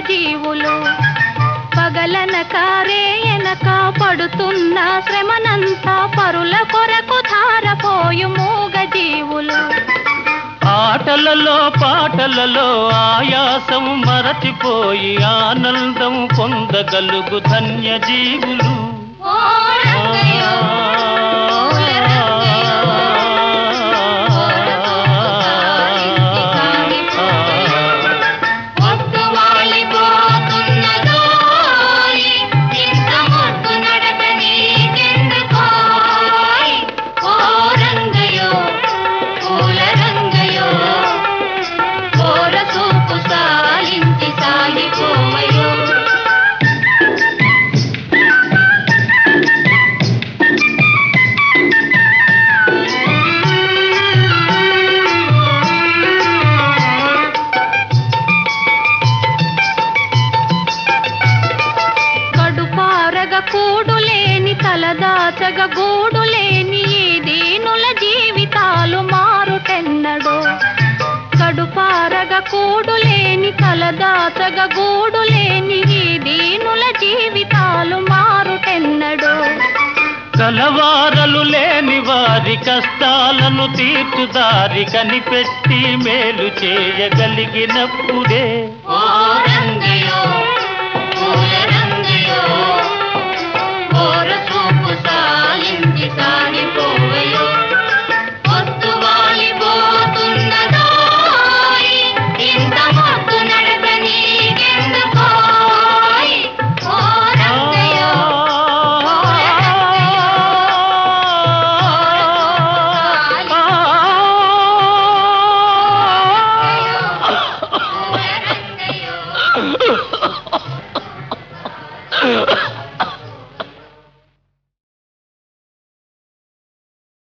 జీవులు పగలనక రేయనక పడుతున్న శ్రమనంతా పరుల కొరకు ధారపోయు మూగ జీవులు ఆటలలో పాటలలో ఆయాసం మరచిపోయి ఆనందం పొందగలుగు ధన్య జీవులు ఓ రంగయ్యో, పూల రంగయ్యో, ఓరసూపు సాలించి కాలిపోయో. పొద్దు వాలిపోతున్నదోయ్, ఇంత మొద్దు నడక నీకెందుకోయ్? ఓ రంగయ్యో, పూల రంగయ్యో, ఓరసూపు సాలించి సాగిపోవయ్యో. కడుపారగ కూడులేని తలదాచగ గూడులేని ఈ దీనుల జీవితాలు మారుటెన్నడో కడుపారగ కూడులేని తలదాచగ గూడులేని ఈ దీనుల జీవితాలు మారుటెన్నడో కలవారలు లేని వారి కష్టాలను తీర్చుదారి కనిపెట్టి మేలు చేయగలిగినప్పుడే ఓ రంగయో పూల రంగయో ఓర చూపు సాలించి సాగిపోవయో పొద్దు వాలిపోతున్నదోయ్ ఇంత మొద్దు నడక నీకెందుకోయ్ ఓ రంగయో పూల రంగయో